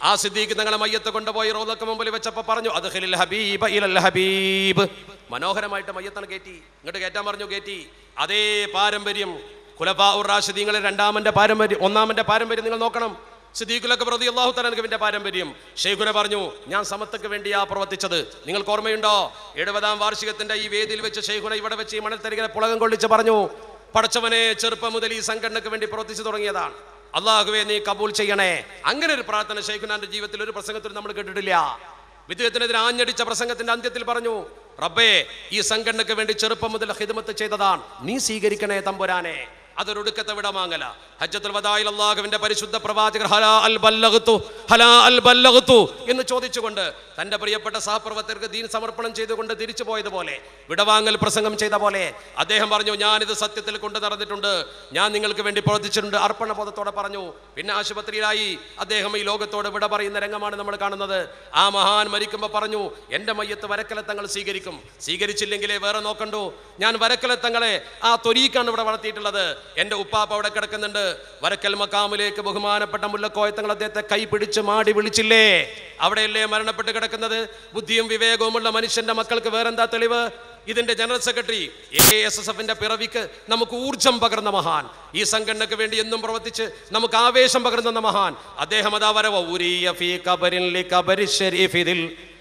ആ സിദ്ദീഖ് തങ്ങളെ മയ്യത്ത് കൊണ്ടുപോയി റോദക്ക് മുമ്പിൽ വെച്ചപ്പോ പറഞ്ഞു അത് ഹബീബ് ഇലൽ ഹബീബ് മനോഹരമായിട്ട് മയ്യത്താണ് കയറ്റി ഇങ്ങോട്ട് കയറ്റാൻ പറഞ്ഞു കയറ്റി അതേ പാരമ്പര്യം ഖുലഫാ ഉർ റാഷിദീങ്ങളെ രണ്ടാമന്റെ പാരമ്പര്യം ഒന്നാമന്റെ പാരമ്പര്യം നിങ്ങൾ നോക്കണം സിദ്ദീഖുലൊക്കെ പ്രതി അള്ളാഹു തലൻകവിന്റെ പാരമ്പര്യം ഷെയ്ഖുന പറഞ്ഞു ഞാൻ സമത്വക്ക് വേണ്ടിയാ പ്രവർത്തിച്ചത് നിങ്ങൾക്ക് ഓർമ്മയുണ്ടോ എഴുപതാം വാർഷികത്തിന്റെ ഈ വേദിയിൽ വെച്ച് ഷെയ്ഖുന ഇവിടെ വെച്ച് ഈ മണൽത്തരികളെ പുളകം കൊള്ളിച്ച് പറഞ്ഞു പടച്ചവനെ ചെറുപ്പം മുതൽ ഈ സംഘടനക്ക് വേണ്ടി പ്രവർത്തിച്ചു തുടങ്ങിയതാണ് അള്ളാഹുവെ നീ കബൂൽ ചെയ്യണേ അങ്ങനെ ഒരു പ്രാർത്ഥന ഷെയ്ഖുനാന്റെ ജീവിതത്തിൽ ഒരു പ്രസംഗത്തിൽ നമ്മൾ കേട്ടിട്ടില്ല വിദ്യത്തിനെതിരെ ആഞ്ഞടിച്ച പ്രസംഗത്തിന്റെ അന്ത്യത്തിൽ പറഞ്ഞു റബ്ബേ ഈ സംഘടനക്ക് വേണ്ടി ചെറുപ്പം മുതൽ ഹിദ്മത്ത് ചെയ്തതാണ് നീ സ്വീകരിക്കണേ തമ്പുരാനെ അതൊരൊടുക്കത്തെ വിടമാങ്ങല ഹജ്ജത്തുൽ വദായിൽ അള്ളാഹുവിന്റെ പരിശുദ്ധ പ്രവാചകർ ഹലാ അൽ ബല്ലഗ്തു ഹലാ അൽ ബല്ലഗ്തു എന്ന് ചോദിച്ചുകൊണ്ട് തന്റെ പ്രിയപ്പെട്ട സഹപ്രവർത്തകർക്ക് ദീൻ സമർപ്പണം ചെയ്തുകൊണ്ട് തിരിച്ചു പോയതുപോലെ വിടവാങ്ങൽ പ്രസംഗം ചെയ്ത പോലെ അദ്ദേഹം പറഞ്ഞു ഞാനിത് സത്യത്തിൽ കൊണ്ടു നടന്നിട്ടുണ്ട് ഞാൻ നിങ്ങൾക്ക് വേണ്ടി പ്രവർത്തിച്ചിട്ടുണ്ട് അർപ്പണബോധത്തോടെ പറഞ്ഞു പിന്നെ ആശുപത്രിയിലായി അദ്ദേഹം ഈ ലോകത്തോട് വിട പറയുന്ന രംഗമാണ് നമ്മൾ കാണുന്നത് ആ മഹാൻ മരിക്കുമ്പോൾ പറഞ്ഞു എൻ്റെ മയ്യത്ത് വരക്കലത്തങ്ങൾ സ്വീകരിക്കും സ്വീകരിച്ചില്ലെങ്കിലേ വേറെ നോക്കണ്ടു ഞാൻ വരക്കലത്തങ്ങളെ ആ തൊരീക്കാണ് ഇവിടെ വളർത്തിയിട്ടുള്ളത് എൻ്റെ ഉപ്പാപ്പ അവിടെ കിടക്കുന്നുണ്ട് വരക്കൽ മക്കാമിലേക്ക് ബഹുമാനപ്പെട്ട മുല്ലക്കോയത്തങ്ങൾ അദ്ദേഹത്തെ കൈ പിടിച്ച് മാടി വിളിച്ചില്ലേ അവിടെയല്ലേ മരണപ്പെട്ട് കിടക്കുന്നത് ബുദ്ധിയും വിവേകവുമുള്ള മനുഷ്യന്റെ മക്കൾക്ക് വേറെന്താ തെളിവ് ഇതിന്റെ general secretary A S S എഫിന്റെ പിറവിക്ക് നമുക്ക് ഊർജം പകർന്ന മഹാൻ ഈ സംഘടനയ്ക്ക് വേണ്ടി എന്നും പ്രവർത്തിച്ച് നമുക്ക് ആവേശം പകർന്ന മഹാൻ അദ്ദേഹം അതാ വരവ ഉരിയ ഫീ കബരിൻ ലി കബരി ശരീഫിദിൽ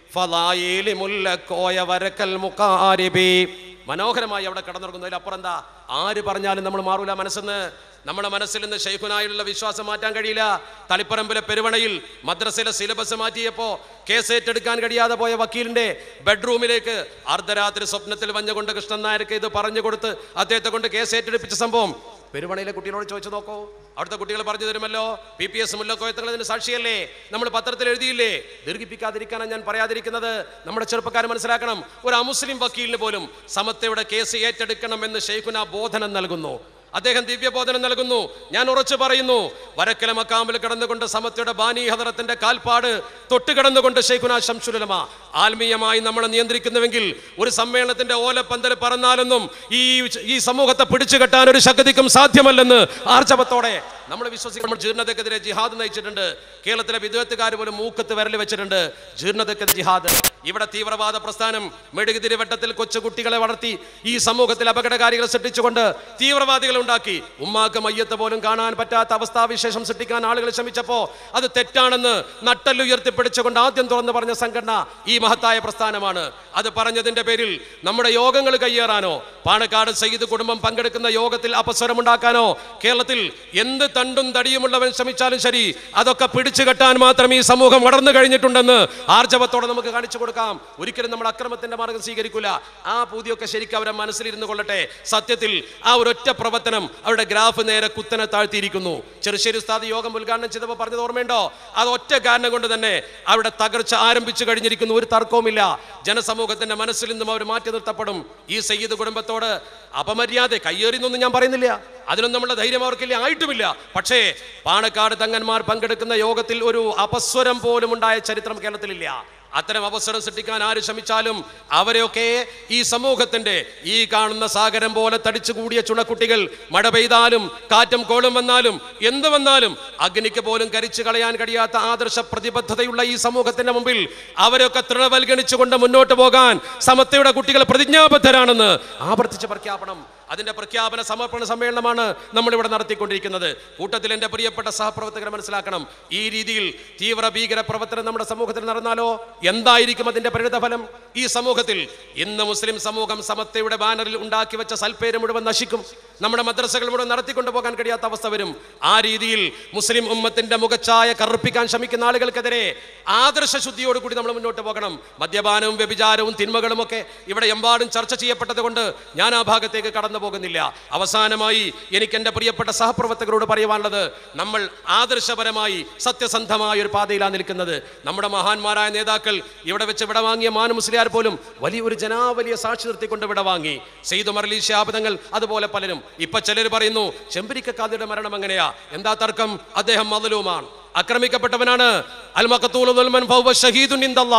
ഫലായിലി മുല്ലക്കോയ വരക്കൽ മുഖാരിബി മനോഹരമായി അവിടെ കടന്നുറങ്ങുന്നതിൽ അപ്പുറം എന്താ ആര് പറഞ്ഞാലും നമ്മൾ മാറൂല മനസ്സെന്ന് നമ്മുടെ മനസ്സിൽ നിന്ന് ഷെയ്ഖുനായുള്ള വിശ്വാസം മാറ്റാൻ കഴിയില്ല തളിപ്പറമ്പിലെ പെരുവണയിൽ മദ്രസയിലെ സിലബസ് മാറ്റിയപ്പോ കേസ് ഏറ്റെടുക്കാൻ കഴിയാതെ പോയ വക്കീലിന്റെ ബെഡ്റൂമിലേക്ക് അർദ്ധരാത്രി സ്വപ്നത്തിൽ വഞ്ഞുകൊണ്ട് കൃഷ്ണൻ നായർക്ക് ഇത് പറഞ്ഞു കൊടുത്ത് അദ്ദേഹത്തെ കൊണ്ട് കേസ് ഏറ്റെടുപ്പിച്ച സംഭവം പെരുവണയിലെ കുട്ടികളോട് ചോദിച്ചു നോക്കൂ അവിടുത്തെ കുട്ടികൾ പറഞ്ഞു തരുമല്ലോ പി പി എസ് മുല്ലക്കോയത്തങ്ങൾ ഇതിന് സാക്ഷിയല്ലേ നമ്മൾ പത്രത്തിൽ എഴുതിയില്ലേ ദീർഘിപ്പിക്കാതിരിക്കാനാണ് ഞാൻ പറയാതിരിക്കുന്നത് നമ്മുടെ ചെറുപ്പക്കാർ മനസ്സിലാക്കണം ഒരു അമുസ്ലിം വക്കീലിന് പോലും സമത്തയുടെ കേസ് ഏറ്റെടുക്കണം എന്ന് ഷെയ്ഖുന ബോധനം നൽകുന്നു അദ്ദേഹം ദിവ്യബോധനം നൽകുന്നു ഞാൻ ഉറച്ചു പറയുന്നു വരക്കല മക്കാമിൽ കിടന്നുകൊണ്ട് സമത്തയുടെ ബാനി ഹദറത്തിന്റെ കാൽപ്പാട് തൊട്ട് കിടന്നുകൊണ്ട് ഷെയ്ഖുന ശംസുലമ ആത്മീയമായി നമ്മളെ നിയന്ത്രിക്കുന്നുവെങ്കിൽ ഒരു സമ്മേളനത്തിന്റെ ഓലപ്പന്തൽ പറന്നാലൊന്നും ഈ ഈ സമൂഹത്തെ പിടിച്ചു കെട്ടാൻ ഒരു ശക്തിക്കും സാധ്യമല്ലെന്ന് ആർജവത്തോടെ നമ്മൾ വിശ്വസിക്കും നമ്മൾ ജീർണതക്കെതിരെ ജിഹാദ് നയിച്ചിട്ടുണ്ട് കേരളത്തിലെ വിദ്വത്തുകാർ പോലും മൂക്കത്ത് വിരൽ വെച്ചിട്ടുണ്ട് ജീർണതക്കെതിരെ ജിഹാദ് ഇവിടെ തീവ്രവാദ പ്രസ്ഥാനം മെഴുകുതിരി വട്ടത്തിൽ കൊച്ചുകുട്ടികളെ വളർത്തി ഈ സമൂഹത്തിൽ അപകടകാരികൾ സൃഷ്ടിച്ചുകൊണ്ട് തീവ്രവാദികൾ ഉണ്ടാക്കി ഉമ്മാക്ക് മയ്യത്ത് പോലും കാണാൻ പറ്റാത്ത അവസ്ഥാവിശേഷം സൃഷ്ടിക്കാൻ ആളുകൾ ശ്രമിച്ചപ്പോ അത് തെറ്റാണെന്ന് നട്ടല്ലുയർത്തിപ്പിടിച്ചുകൊണ്ട് ആദ്യം തുറന്നു പറഞ്ഞ സംഘടന ഈ മഹത്തായ പ്രസ്ഥാനമാണ് അത് പറഞ്ഞതിന്റെ പേരിൽ നമ്മുടെ യോഗങ്ങൾ കയ്യേറാനോ പാണക്കാട് സയ്യിദ് കുടുംബം പങ്കെടുക്കുന്ന യോഗത്തിൽ അപസ്വരമുണ്ടാക്കാനോ കേരളത്തിൽ എന്ത് തണ്ടും തടിയുമുള്ളവൻ ശ്രമിച്ചാലും ശരി അതൊക്കെ പിടിച്ചു കെട്ടാൻ മാത്രം ഈ സമൂഹം വളർന്നു കഴിഞ്ഞിട്ടുണ്ടെന്ന് ആർജവത്തോടെ നമുക്ക് കാണിച്ചു കൊടുക്കാം ഒരിക്കലും നമ്മൾ അക്രമത്തിന്റെ മാർഗം സ്വീകരിക്കില്ല ആ പൂതിയൊക്കെ ശരിക്കും അവരെ മനസ്സിലിരുന്ന് കൊള്ളട്ടെ സത്യത്തിൽ ആ ഒരൊറ്റ പ്രവർത്തനം അവരുടെ ഗ്രാഫ് നേരെ കുത്തനെ താഴ്ത്തിയിരിക്കുന്നു ചെറുശ്ശേരി ഉസ്താദ് യോഗം ഉദ്ഘാടനം ചെയ്തപ്പോൾ പറഞ്ഞത് ഓർമ്മയുണ്ടോ അത് ഒറ്റ കാരണം കൊണ്ട് തന്നെ അവരുടെ തകർച്ച ആരംഭിച്ചു കഴിഞ്ഞിരിക്കുന്നു ഒരു തർക്കവുമില്ല ജനസമൂഹത്തിന്റെ മനസ്സിൽ നിന്നും അവർ മാറ്റി നിർത്തപ്പെടും ഈ സയ്യിദ് കുടുംബത്തോട് അപമര്യാദ കയ്യേറിയെന്നൊന്നും ഞാൻ പറയുന്നില്ല അതിനൊന്നും നമ്മുടെ ധൈര്യം അവർക്കില്ല ആയിട്ടുമില്ല പക്ഷേ പാണക്കാട് തങ്ങന്മാർ പങ്കെടുക്കുന്ന യോഗത്തിൽ ഒരു അപസ്വരം പോലും ഉണ്ടായ ചരിത്രം കേരളത്തിലില്ല അത്തരം അവസരം സൃഷ്ടിക്കാൻ ആര് ശ്രമിച്ചാലും അവരെയൊക്കെ ഈ സമൂഹത്തിന്റെ ഈ കാണുന്ന സാഗരം പോലെ തടിച്ചുകൂടിയ ചുണക്കുട്ടികൾ മഴ പെയ്താലും കാറ്റും കോളും വന്നാലും എന്ത് വന്നാലും അഗ്നിക്ക് പോലും കരിച്ചു കളയാൻ കഴിയാത്ത ആദർശ പ്രതിബദ്ധതയുള്ള ഈ സമൂഹത്തിന്റെ മുമ്പിൽ അവരൊക്കെ തൃണവൽഗണിച്ചുകൊണ്ട് മുന്നോട്ട് പോകാൻ സമത്തയുടെ കുട്ടികൾ പ്രതിജ്ഞാബദ്ധരാണെന്ന് ആവർത്തിച്ച് പ്രഖ്യാപനം അതിന്റെ പ്രഖ്യാപന സമർപ്പണ സമ്മേളനമാണ് നമ്മളിവിടെ നടത്തിക്കൊണ്ടിരിക്കുന്നത് കൂട്ടത്തിൽ എൻ്റെ പ്രിയപ്പെട്ട സഹപ്രവർത്തകരെ മനസ്സിലാക്കണം ഈ രീതിയിൽ തീവ്ര ഭീകര പ്രവർത്തനം നമ്മുടെ സമൂഹത്തിൽ നടന്നാലോ എന്തായിരിക്കും അതിന്റെ പരിണിതഫലം ഈ സമൂഹത്തിൽ ഇന്ന് മുസ്ലിം സമൂഹം സമത്തയുടെ ബാനറിൽ ഉണ്ടാക്കി വെച്ച സൽപ്പേര് മുഴുവൻ നശിക്കും നമ്മുടെ മദ്രസകൾ മുഴുവൻ നടത്തിക്കൊണ്ടു പോകാൻ കഴിയാത്ത അവസ്ഥ വരും ആ രീതിയിൽ മുസ്ലിം ഉമ്മത്തിന്റെ മുഖച്ഛായ കറുപ്പിക്കാൻ ശ്രമിക്കുന്ന ആളുകൾക്കെതിരെ ആദർശ ശുദ്ധിയോട് കൂടി നമ്മൾ മുന്നോട്ട് പോകണം മദ്യപാനവും വ്യഭിചാരവും തിന്മകളും ഒക്കെ ഇവിടെ എമ്പാടും ചർച്ച ചെയ്യപ്പെട്ടത് കൊണ്ട് ഞാൻ ആ ഭാഗത്തേക്ക് കടന്നു പോകുന്നില്ല അവസാനമായി എനിക്ക് എൻ്റെ പ്രിയപ്പെട്ട സഹപ്രവർത്തകരോട് പറയുവാനുള്ളത് നമ്മൾ ആദർശപരമായി സത്യസന്ധമായ ഒരു പാതയിലാണ് നിൽക്കുന്നത് നമ്മുടെ മഹാന്മാരായ നേതാക്കൾ ഇവിടെ വെച്ച് വിട വാങ്ങിയ മാനു മുസ്ലിയാർ പോലും വലിയൊരു ജനാവലിയ സാക്ഷി നിർത്തിക്കൊണ്ട് വിട വാങ്ങി സെയ്തു മറലി ശാബദങ്ങൾ അതുപോലെ പലരും ഇപ്പൊ ചിലർ പറയുന്നു ചെമ്പരിക്കാതിയുടെ മരണം എങ്ങനെയാ എന്താ തർക്കം അദ്ദേഹം മതലുമാണ് ആക്രമിക്കപ്പെട്ടവനാണ് അൽ മഖത്തൂലു ദുൽമൻ ഫഹുവ ഷഹീദുൻ ഇൻദല്ലാ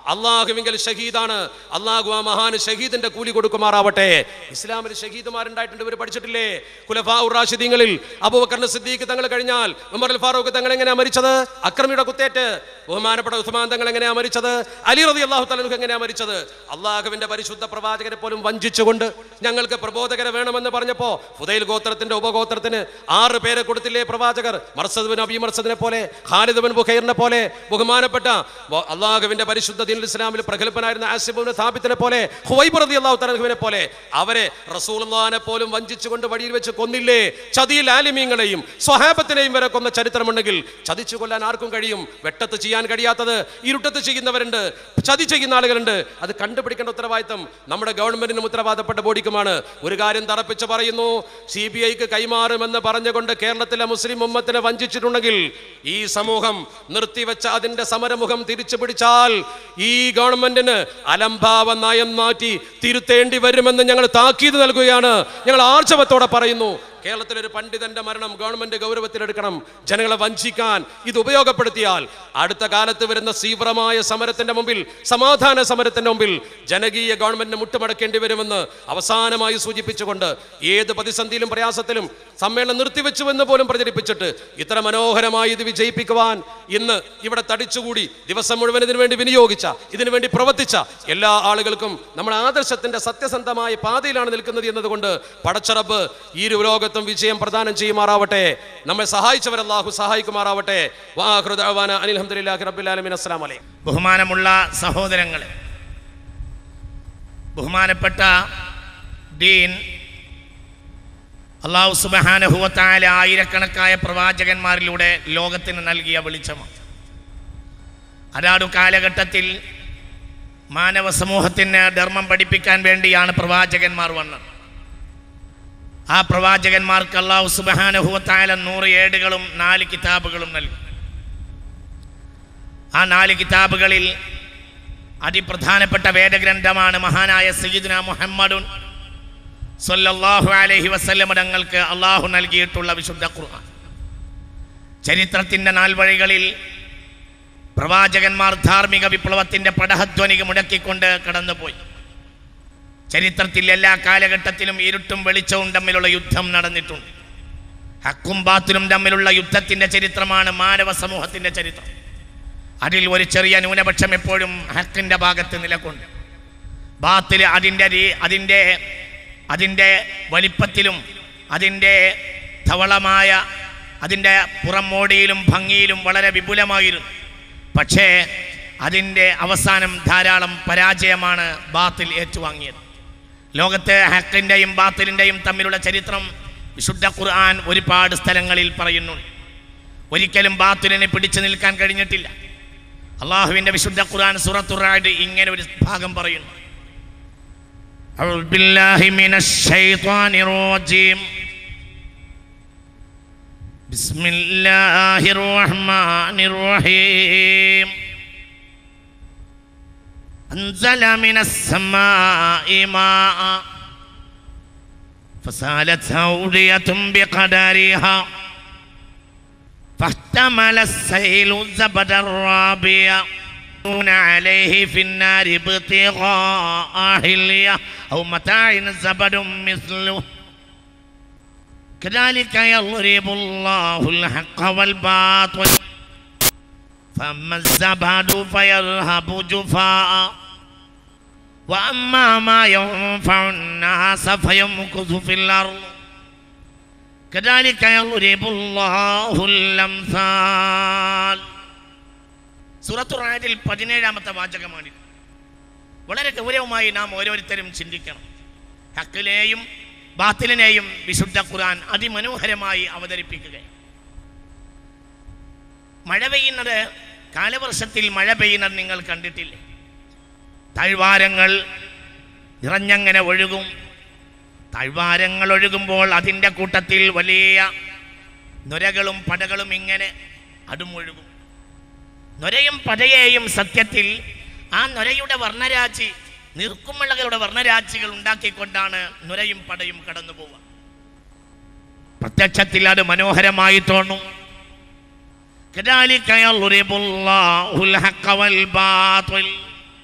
അള്ളാഹുവിങ്കൽ ഷഹീദാണ് അള്ളാഹു ആ മഹാന് ഷഹീദിന്റെ കൂലി കൊടുക്കുമാറാവട്ടെ ഇസ്ലാമിൽ ഷഹീദുമാരുണ്ടായിട്ടുണ്ട് ഇവർ പഠിച്ചിട്ടില്ലേ കുലഫാ ഉറാഷിദീങ്ങളിൽ അബൂബക്കറിന് സിദ്ദീഖ് തങ്ങൾ കഴിഞ്ഞാൽ ഉമർ അൽ ഫാറൂഖ് തങ്ങൾ എങ്ങനെയാ മരിച്ചത് അക്രമിയുടെ കുത്തേറ്റ് ബഹുമാനപ്പെട്ട ഉസ്മാൻ തങ്ങൾ എങ്ങനെയാ മരിച്ചത് അലി റതി അള്ളാഹു തലനുക്ക് എങ്ങനെയാ മരിച്ചത് അള്ളാഹുവിന്റെ പരിശുദ്ധ പ്രവാചകരെ പോലും വഞ്ചിച്ചുകൊണ്ട് ഞങ്ങൾക്ക് പ്രബോധകരെ വേണമെന്ന് പറഞ്ഞപ്പോ ഫുദൈൽ ഗോത്രത്തിന്റെ ഉപഗോത്രത്തിന് ആറ് പേരെ കൊടുത്തില്ലേ പ്രവാചകർ മർസദ് ബിൻ അബി മർസദിനെ പോലെ ഖാലിദ് ബിൻ ബുഖൈറിനെ പോലെ ബഹുമാനപ്പെട്ട വ- അള്ളാഹുവിന്റെ പരിശുദ്ധ ദീനുൽ ഇസ്ലാമിൽ പ്രഗത്ഭനായിരുന്ന ആസിബുൻ ഥാബിത്തിനെ പോലെ ഹുവൈബ് റതി അള്ളാഹു തലഹുവിനെ പോലെ അവരെ റസൂലുള്ളാഹിനെ പോലും വഞ്ചിച്ചുകൊണ്ട് വഴിയിൽ വെച്ച് കൊന്നില്ലേ ചതിയിൽ ആലിമീങ്ങളെയും സ്വഹാബത്തിനെയും വരെ കൊന്ന ചരിത്രമുണ്ടെങ്കിൽ ചതിച്ചു കൊല്ലാൻ ആർക്കും കഴിയും വെട്ടത്ത് ചെയ്യാൻ കഴിയാത്തത് ഇരുട്ടത്ത് ചെയ്യുന്നവരുണ്ട് ചതി ചെയ്യുന്ന ആളുകളുണ്ട് അത് കണ്ടുപിടിക്കേണ്ട ഉത്തരവാദിത്തം നമ്മുടെ ഗവൺമെന്റിനും ഉത്തരവാദപ്പെട്ട ബോഡിക്കുമാണ് ഒരു കാര്യം തറപ്പിച്ച് പറയുന്നു സി ബി ഐക്ക് കൈമാറുമെന്ന് പറഞ്ഞുകൊണ്ട് കേരളത്തിലെ മുസ്ലിം ഉമ്മത്തിനെ വഞ്ചിച്ചിട്ടുണ്ടെങ്കിൽ ഈ സമൂഹം നിർത്തിവെച്ച അതിന്റെ സമരമുഖം തിരിച്ചു പിടിച്ചാൽ ഈ ഗവൺമെന്റിന് അലംഭാവ നയം മാറ്റി തിരുത്തേണ്ടി വരുമെന്ന് ഞങ്ങൾ താക്കീത് നൽകുകയാണ് ഞങ്ങൾ ആർജവത്തോടെ പറയുന്നു കേരളത്തിലെ ഒരു പണ്ഡിതന്റെ മരണം ഗവൺമെന്റ് ഗൗരവത്തിലെടുക്കണം ജനങ്ങളെ വഞ്ചിക്കാൻ ഇത് ഉപയോഗപ്പെടുത്തിയാൽ അടുത്ത കാലത്ത് വരുന്ന തീവ്രമായ സമരത്തിന്റെ മുമ്പിൽ സമാധാന സമരത്തിന്റെ മുമ്പിൽ ജനകീയ ഗവൺമെന്റിന് മുട്ടുമടക്കേണ്ടി വരുമെന്ന് അവസാനമായി സൂചിപ്പിച്ചുകൊണ്ട് ഏത് പ്രതിസന്ധിയിലും പ്രയാസത്തിലും സമ്മേളനം നിർത്തിവെച്ചുവെന്ന് പോലും പ്രചരിപ്പിച്ചിട്ട് ഇത്ര മനോഹരമായി ഇത് വിജയിപ്പിക്കുവാൻ ഇന്ന് ഇവിടെ തടിച്ചുകൂടി ദിവസം മുഴുവൻ ഇതിനു വേണ്ടി വിനിയോഗിച്ച ഇതിനു വേണ്ടി പ്രവർത്തിച്ച എല്ലാ ആളുകൾക്കും നമ്മുടെ ആദർശത്തിന്റെ സത്യസന്ധമായ പാതയിലാണ് നിൽക്കുന്നത് എന്നതുകൊണ്ട് പടച്ചറബ് ഈ ഒരു ലോകത്തും വിജയം പ്രദാനം ചെയ്യുമാറാവട്ടെ നമ്മെ സഹായിച്ചവർ അല്ലാഹു സഹായിക്കുമാറാവട്ടെ വാഹൃദാന അനിൽ അഹമ്മദില്ലാഹി റബ്ബിൽ ആലമീൻ അസ്സലാമു അലൈക്കും ബഹുമാനമുള്ള സഹോദരങ്ങളെ ബഹുമാനപ്പെട്ട ഡീൻ അള്ളാഹു സുബഹാനഹുവത്തായ ആയിരക്കണക്കായ പ്രവാചകന്മാരിലൂടെ ലോകത്തിന് നൽകിയ വെളിച്ചമാണ് അതാടു കാലഘട്ടത്തിൽ മാനവ സമൂഹത്തിന് ധർമ്മം പഠിപ്പിക്കാൻ വേണ്ടിയാണ് പ്രവാചകന്മാർ വന്നത് ആ പ്രവാചകന്മാർക്ക് അള്ളാഹു സുബഹാനഹുവത്തായ നൂറ് ഏടുകളും നാല് കിതാബുകളും നൽകി ആ നാല് കിതാബുകളിൽ അതിപ്രധാനപ്പെട്ട വേദഗ്രന്ഥമാണ് മഹാനായ സയ്യിദ്ന മുഹമ്മദുൻ സല്ലല്ലാഹു അലൈഹി വസല്ലം തങ്ങൾക്ക് അള്ളാഹു നൽകിയിട്ടുള്ള വിശുദ്ധ ഖുർആൻ ചരിത്രത്തിൻ്റെ നാൽവഴികളിൽ പ്രവാചകന്മാർ ധാർമ്മിക വിപ്ലവത്തിൻ്റെ പടഹധ്വനിക മുടക്കിക്കൊണ്ട് കടന്നുപോയി ചരിത്രത്തിൽ എല്ലാ കാലഘട്ടത്തിലും ഇരുട്ടും വെളിച്ചവും തമ്മിലുള്ള യുദ്ധം നടന്നിട്ടുണ്ട് ഹക്കും ബാത്തിലും തമ്മിലുള്ള യുദ്ധത്തിൻ്റെ ചരിത്രമാണ് മാനവ സമൂഹത്തിൻ്റെ ചരിത്രം അതിൽ ഒരു ചെറിയ ന്യൂനപക്ഷം എപ്പോഴും ഹക്കിൻ്റെ ഭാഗത്ത് നിലകൊണ്ട് ബാത്തിൽ അതിൻ്റെ രീ- അതിൻ്റെ അതിൻ്റെ വലിപ്പത്തിലും അതിൻ്റെ ധവളമായ അതിൻ്റെ പുറമോടിയിലും ഭംഗിയിലും വളരെ വിപുലമായിരുന്നു പക്ഷേ അതിൻ്റെ അവസാനം ധാരാളം പരാജയമാണ് ബാത്തിൽ ഏറ്റുവാങ്ങിയത് ലോകത്തെ ഹക്കിൻ്റെയും ബാത്തിലിൻ്റെയും തമ്മിലുള്ള ചരിത്രം വിശുദ്ധ ഖുർആൻ ഒരുപാട് സ്ഥലങ്ങളിൽ പറയുന്നുണ്ട് ഒരിക്കലും ബാത്തിലിനെ പിടിച്ചു നിൽക്കാൻ കഴിഞ്ഞിട്ടില്ല അള്ളാഹുവിൻ്റെ വിശുദ്ധ ഖുർആൻ സൂറത്തുറായിട്ട് ഇങ്ങനെ ഒരു ഭാഗം പറയുന്നു أعوذ بالله من الشيطان الرجيم بسم الله الرحمن الرحيم أنزل من السماء ماء فسالت أودية بقدرها فاحتمل السيل زبدا رابيا يكون عليه في النار ابتغاء حلية أو متاع زبد مثله كذلك يضرب الله الحق والباطل فأما الزبد فيذهب جفاء وأما ما ينفع الناس فيمكث في الأرض كذلك يضرب الله الأمثال സൂറത്തു റായതിൽ പതിനേഴാമത്തെ വാചകമാണിത് വളരെ ഗൗരവമായി നാം ഓരോരുത്തരും ചിന്തിക്കണം ഹക്കിനെയും ബാത്തിലിനെയും വിശുദ്ധ ഖുർആൻ അതിമനോഹരമായി അവതരിപ്പിക്കുകയാണ് മഴ പെയ്യുന്നത് കാലവർഷത്തിൽ മഴ പെയ്യുന്നത് നിങ്ങൾ കണ്ടിട്ടില്ലേ താഴ്വാരങ്ങൾ നിറഞ്ഞങ്ങനെ ഒഴുകും താഴ്വാരങ്ങൾ ഒഴുകുമ്പോൾ അതിൻ്റെ കൂട്ടത്തിൽ വലിയ നുരകളും പടകളും ഇങ്ങനെ അതും ഒഴുകും നൊരയും പടയെയും സത്യത്തിൽ ആ നൊരയുടെ വർണ്ണരാജി നീർക്കുമിളകളുടെ വർണ്ണരാജികൾ ഉണ്ടാക്കിക്കൊണ്ടാണ് നുരയും പടയും കടന്നു പോവുക പ്രത്യക്ഷത്തിൽ അത് മനോഹരമായി തോന്നും كذلك يضرب الله الحق والباطل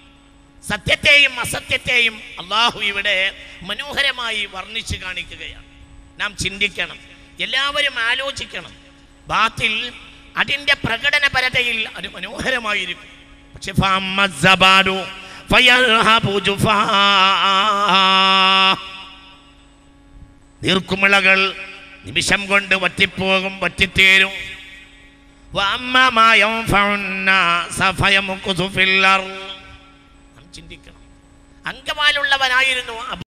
സത്യത്തെയും അസത്യത്തെയും അള്ളാഹു ഇവിടെ മനോഹരമായി വർണ്ണിച്ചു കാണിക്കുകയാണ് നാം ചിന്തിക്കണം എല്ലാവരും ആലോചിക്കണം ബാത്തിൽ അതിൻ്റെ പ്രകടനപരതയിൽ അത് മനോഹരമായിരിക്കും പക്ഷെ ഫഅമ്മ الزباد فيذهب جفاء. നീർക്കുമിളകൾ നിമിഷം കൊണ്ട് വറ്റിപ്പോകും വറ്റിത്തേരും وأما ما ينفع الناس فيمكث في الأرض നാം ചിന്തിക്കണം അങ്കമാലുള്ളവനായിരുന്നു